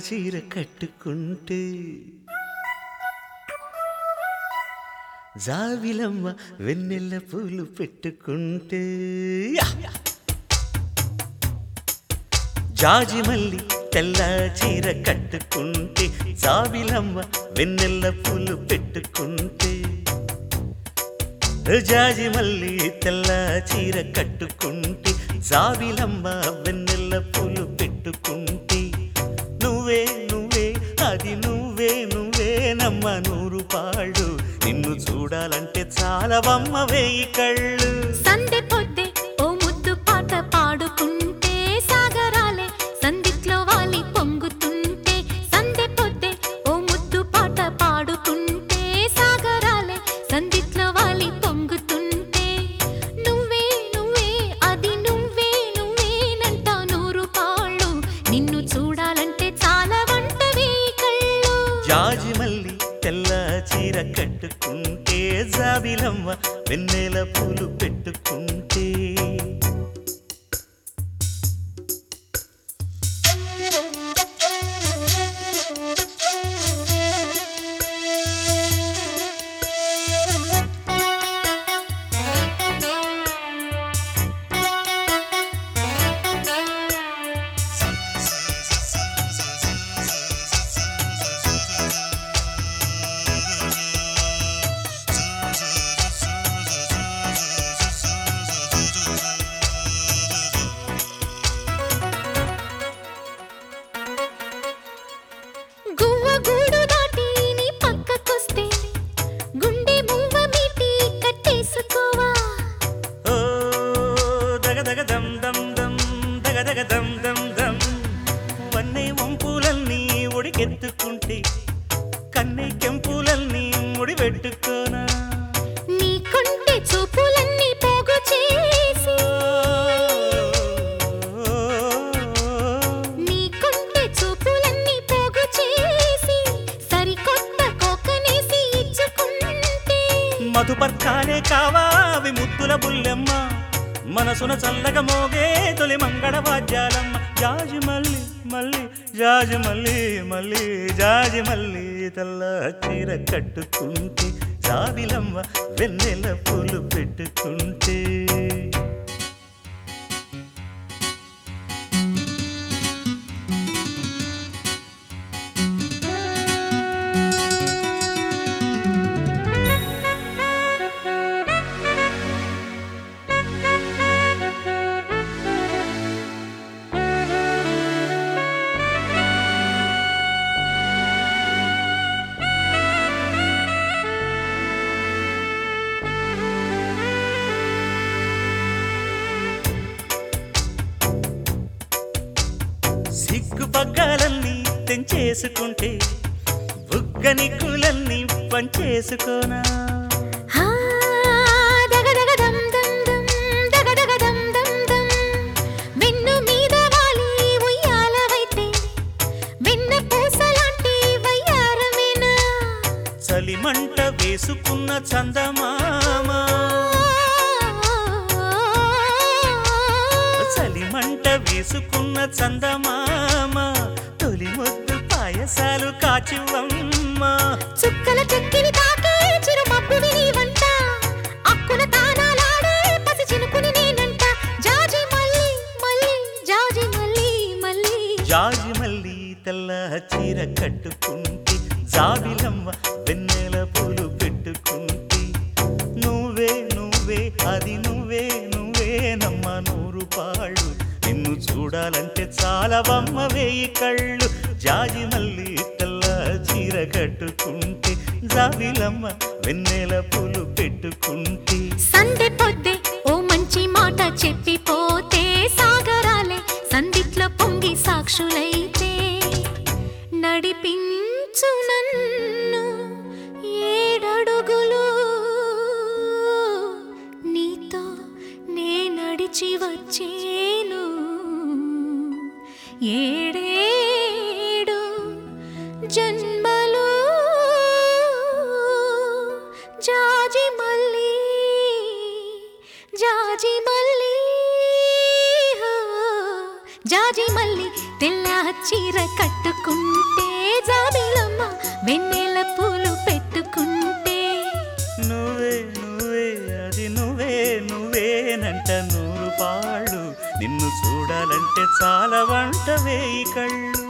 చీర కట్టుకుంటే జావిలమ్మ వెన్నెల పూలు పెట్టుకుంటే యా! జాజి మల్లి తెల్ల చీర కట్టుకుంటే జావిలమ్మ వెన్నెల పూలు పెట్టుకుంటే జాజి మల్లి తెల్ల చీర కట్టుకుంటే జావిలమ్మ వెన్నెల పూలు పెట్టుకుంటే నువ్వే నువ్వే అది నువ్వే నువ్వే నమ్మ నూరు పాళ్ళు నిన్ను చూడాలంటే చాలా బొమ్మ వేయి కళ్ళు సందె పొద్దే ఓ ముద్దు పాట పాడుకుంటే సాగరాలే సందిట్లో వాలి పొంగుతుంటే సందె పొద్దే ఓ ముద్దు పాట పాడుకుంటే సాగరాలే సందిట్లో వాలి పొంగుతుంటే నువ్వే నువ్వే అది నువ్వే నువ్వేనంట నూరు పాళ్ళు నిన్ను చూడాలంటే చాలా వంట వేయి కళ్ళు జాజి మల్లి తెల్ల చీర కట్టుకుంటే జాబిలమ్మ వెన్నెల పూలు పెట్టుకుంటే గువ్వ గూడు దాటి నీ పక్కకొస్తే గుండె మువ్వ మీటి కట్టేసుకోవా ఓ దగ దగ దమ్ దమ్ దమ్ దగ దగ దమ్ దమ్ దమ్ వన్నె వంపులన్నీ ఒడికెత్తుకుంటే కన్నె కెంపులన్నీ ముడి పెట్టుకోనా నీ కొంటె చూపులన్నీ పోగు చేసి నీ కొంటె చూపులన్నీ పోగు చేసి సరికొత్త కోకనేసి ఇచ్చుకుంటే మధుపర్కాలే కావా అవి ముద్దుల బుల్లెమ్మ మనసున చల్లగా మోగే తొలి మంగళ వాద్యాలమ్మ జాజి మల్లి మల్లి జాజి మల్లి మల్లి జాజి మల్లి తెల్ల చీర కట్టుకుంటే జాబిలమ్మ వెన్నెల పూలు పెట్టుకుంటే సిగ్గు పగ్గాలన్నీ తెంచేసుకుంటే బుగ్గని కులన్నీ పంచేసుకోనా హా దగదగ దమ్ దమ్ దమ్ దగదగ దమ్ దమ్ దమ్ వెన్ను మీద వాలి ఉయ్యాలవైతే వెన్న పూసలాంటి వయ్యారమేనా చలిమంట వేసుకున్న చందమామ చలిమంట వేసుకున్న చందమామ తొలి ముద్దు పాయసాలు కాచివమ్మ చుక్కల చెక్కిని తాకే చిరు మబ్బువి నీ వంట అక్కున తానాలాడే పసి చినుకుని నేనంట జాజి మల్లి మల్లి జాజి మల్లి మల్లి జాజి మల్లి తెల్ల చీర కట్టుకుంటే జాబిలమ్మ వెన్నెల పూలు పెట్టుకుంటే నువ్వే నువ్వే అది నువ్వే నువ్వే నమ్మ నూరు పాళ్ళు నిన్ను చూడాలంటే చాలా బొమ్మ వేయి కళ్ళు జాజి మల్లి తెల్ల చీర కట్టుకుంటే జాబిలమ్మ వెన్నెల పూలు పెట్టుకుంటే సందె పొద్దే ఓ మంచి మాట చెప్పిపోతే సాగరాలే సందిట్లో పొంగి సాక్షులైతే నడిపించు నన్ను ఏడడుగులు నీతో నే నడిచి వచ్చేను ఏడేడు జన్మలు జాజి మల్లి జాజి మల్లి హో, జాజి మల్లి తెల్ల చీర కట్టుకుంటే జాబిలమ్మ వెన్నెల పూలు పెట్టుకుంటే నువ్వే నువ్వే అది నువ్వే నువ్వేనంట నూరు పాళ్ళు నిన్ను చూడాలంటే చాలా వంట వేయి కళ్ళు